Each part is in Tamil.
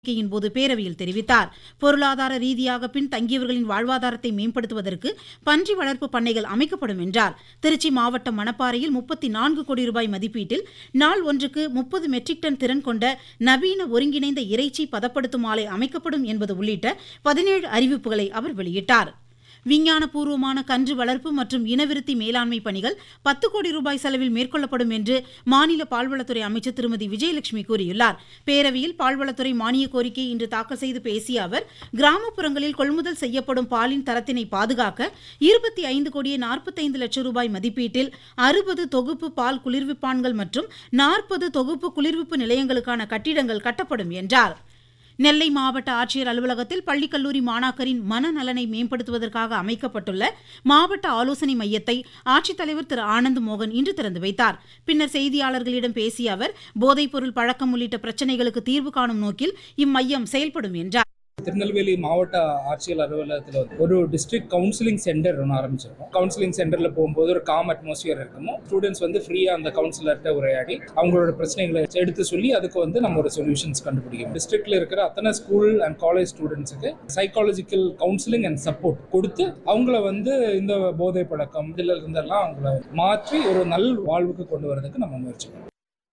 அறிக்கையின் போது பேரவையில் தெரிவித்தார் பொருளாதார ரீதியாக பின்தங்கியவர்களின் வாழ்வாதாரத்தை மேம்படுத்துவதற்கு பன்றி வளர்ப்பு பண்ணைகள் அமைக்கப்படும் என்றார் திருச்சி மாவட்டம் மணப்பாறையில் முப்பத்தி நான்கு கோடி ரூபாய் மதிப்பீட்டில் நாள் ஒன்றுக்கு முப்பது மெட்ரிக் டன் திறன் கொண்ட நவீன ஒருங்கிணைந்த இறைச்சி பதப்படுத்தும் ஆலை அமைக்கப்படும் என்பது உள்ளிட்ட பதினேழு அறிவிப்புகளை அவர் வெளியிட்டார் விஞ்ஞானபூர்வமான கன்று வளர்ப்பு மற்றும் இனவிருத்தி மேலாண்மை பணிகள் பத்து கோடி ரூபாய் செலவில் மேற்கொள்ளப்படும் என்று மாநில பால்வளத்துறை அமைச்சர் திருமதி விஜயலட்சுமி கூறியுள்ளார் பேரவையில் பால்வளத்துறை மானிய கோரிக்கையை இன்று தாக்கல் செய்து பேசிய அவர் கிராமப்புறங்களில் கொள்முதல் செய்யப்படும் பாலின் தரத்தினை பாதுகாக்க இருபத்தி ஐந்து கோடியே நாற்பத்தைந்து லட்சம் ரூபாய் மதிப்பீட்டில் அறுபது தொகுப்பு பால் குளிர்விப்பான்கள் மற்றும் நாற்பது தொகுப்பு குளிர்விப்பு நிலையங்களுக்கான கட்டிடங்கள் கட்டப்படும் என்றார் நெல்லை மாவட்ட ஆட்சியர் அலுவலகத்தில் பள்ளிக்கல்லூரி மாணாக்கரின் மனநலனை மேம்படுத்துவதற்காக அமைக்கப்பட்டுள்ள மாவட்ட ஆலோசனை மையத்தை ஆட்சித்தலைவர் திரு ஆனந்த் மோகன் இன்று திறந்து வைத்தார் பின்னர் செய்தியாளர்களிடம் பேசிய அவர் போதைப்பொருள் பழக்கம் உள்ளிட்ட பிரச்சினைகளுக்கு தீர்வு காணும் நோக்கில் இம்மையம் செயல்படும் என்றார் திருநெல்வேலி மாவட்ட ஆட்சியர் அலுவலகத்தில் வந்து ஒரு டிஸ்ட்ரிக்ட் கவுன்சிலிங் சென்டர் ஒன்று ஆரம்பிச்சிருக்கோம் கவுன்சிலிங் சென்டரில் போகும்போது ஒரு காம் அட்மாஸ்பியர் இருக்குமோ ஸ்டூடெண்ட்ஸ் வந்து ஃப்ரீயாக அந்த கவுன்சிலர்கிட்ட உரையாடி அவங்களோட பிரச்சனைகளை எடுத்து சொல்லி அதுக்கு வந்து நம்ம ஒரு சொல்யூஷன்ஸ் கண்டுபிடிக்கணும் டிஸ்ட்ரிக்ட்ல இருக்கிற அத்தனை ஸ்கூல் அண்ட் காலேஜ் ஸ்டூடெண்ட்ஸுக்கு சைக்காலஜிக்கல் கவுன்சிலிங் அண்ட் சப்போர்ட் கொடுத்து அவங்கள வந்து இந்த போதை பழக்கம் இதில் இருந்தெல்லாம் அவங்கள மாற்றி ஒரு நல் வாழ்வுக்கு கொண்டு வரதுக்கு நம்ம முயற்சி பண்ணணும்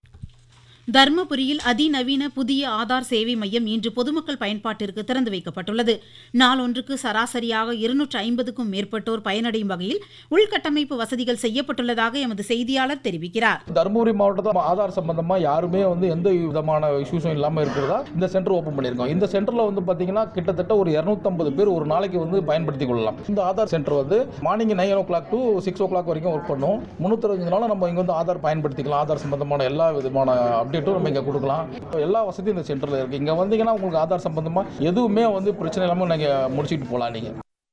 தர்மபுரியில் அதிநவீன புதிய ஆதார் சேவை மையம் இன்று பொதுமக்கள் பயன்பாட்டிற்கு திறந்து வைக்கப்பட்டுள்ளது நாளொன்றுக்கு சராசரியாக இருநூற்று ஐம்பதுக்கும் மேற்பட்டோர் பயனடையும் வகையில் உள்கட்டமைப்பு வசதிகள் செய்யப்பட்டுள்ளதாக எமது செய்தியாளர் தெரிவிக்கிறார் தருமபுரி மாவட்டத்தில் ஆதார் சம்பந்தமா யாருமே வந்து எந்த விதமான இஷ்யூஸும் இல்லாமல் இருக்கிறதா இந்த சென்டர் ஓப்பன் பண்ணியிருக்கோம் இந்த சென்டரில் வந்து பார்த்தீங்கன்னா கிட்டத்தட்ட ஒரு இரநூத்தம்பது பேர் ஒரு நாளைக்கு வந்து பயன்படுத்திக் கொள்ளலாம் இந்த ஆதார் சென்டர் வந்து morning nine o'clock to six o'clock வரைக்கும் ஒர்க் பண்ணும் முந்நூற்றஞ்சு நாள் நம்ம இங்கே வந்து ஆதார் பயன்படுத்திக்கலாம் ஆதார் சம்பந்தமான எல்லா விதமான அப்டேட்டும் நம்ம இங்கே கொடுக்கலாம் எல்லா வசதியும் இந்த சென்டரில் இருக்குது இங்கே வந்தீங்கன்னா உங்களுக்கு ஆதார் சம்பந்தமாக எதுவுமே வந்து பிரச்சனை இல்லாமல் நீங்கள் முடிச்சுட்டு போகலாம் நீங்கள்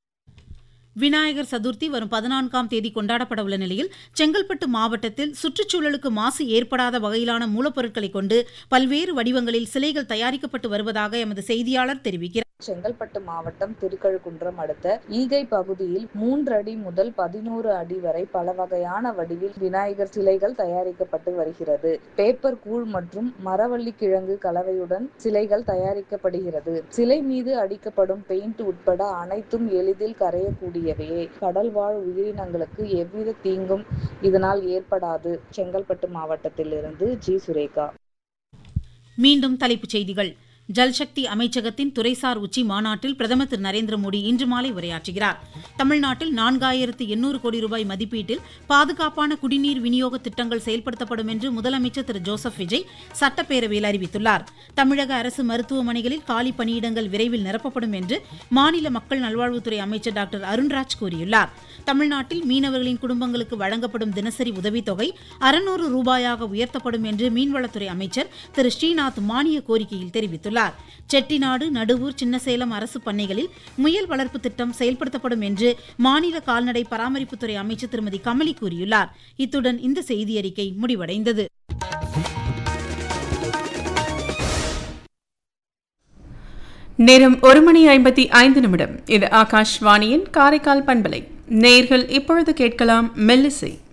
விநாயகர் சதுர்த்தி வரும் பதினான்காம் தேதி கொண்டாடப்பட உள்ள நிலையில் செங்கல்பட்டு மாவட்டத்தில் சுற்றுச்சூழலுக்கு மாசு ஏற்படாத வகையிலான மூலப்பொருட்களை கொண்டு பல்வேறு வடிவங்களில் சிலைகள் தயாரிக்கப்பட்டு வருவதாக எமது செய்தியாளர் தெரிவிக்கிறார் செங்கல்பட்டு மாவட்டம் திருக்கழுக்குன்றம் அடுத்த ஈகை பகுதியில் மூன்று அடி முதல் பதினோரு அடி வரை பல வகையான வடிவில் விநாயகர் சிலைகள் தயாரிக்கப்பட்டு வருகிறது பேப்பர் கூழ் மற்றும் மரவள்ளி கிழங்கு கலவையுடன் சிலைகள் தயாரிக்கப்படுகிறது சிலை மீது அடிக்கப்படும் பெயிண்ட் உட்பட அனைத்தும் எளிதில் கரையக்கூடியவையே கடல் வாழ் உயிரினங்களுக்கு எவ்வித தீங்கும் இதனால் ஏற்படாது செங்கல்பட்டு மாவட்டத்திலிருந்து ஜி சுரேகா மீண்டும் தலைப்புச் செய்திகள் ஜல்சக்தி அமைச்சகத்தின் துறைசார் உச்சி மாநாட்டில் பிரதமர் திரு நரேந்திர மோடி இன்று மாலை உரையாற்றுகிறார் தமிழ்நாட்டில் நான்காயிரத்து எண்ணூறு கோடி ரூபாய் மதிப்பீட்டில் பாதுகாப்பான குடிநீர் விநியோக திட்டங்கள் செயல்படுத்தப்படும் என்று முதலமைச்சர் திரு ஜோசப் விஜய் சட்டப்பேரவையில் அறிவித்துள்ளார் தமிழக அரசு மருத்துவமனைகளில் காலி பணியிடங்கள் விரைவில் நிரப்பப்படும் என்று மாநில மக்கள் நல்வாழ்வுத்துறை அமைச்சர் டாக்டர் அருண்ராஜ் கூறியுள்ளார் தமிழ்நாட்டில் மீனவர்களின் குடும்பங்களுக்கு வழங்கப்படும் தினசரி உதவித்தொகை அறுநூறு ரூபாயாக உயர்த்தப்படும் என்று மீன்வளத்துறை அமைச்சர் திரு ஸ்ரீநாத் மானிய கோரிக்கையில் தெரிவித்துள்ளார் செட்டிநாடு நடுவூர் சின்னசேலம் அரசு பண்ணைகளில் முயல் வளர்ப்பு திட்டம் செயல்படுத்தப்படும் என்று மாநில கால்நடை பராமரிப்புத்துறை அமைச்சர் திருமதி கமலி கூறியுள்ளார் இத்துடன் இந்த செய்தியறிக்கை முடிவடைந்தது நேரம் ஒரு மணி ஐம்பத்தி ஐந்து நிமிடம் இது ஆகாஷ்வாணியின் காரைக்கால் பண்பலை நேர்கள் இப்பொழுது கேட்கலாம் மெல்லிசை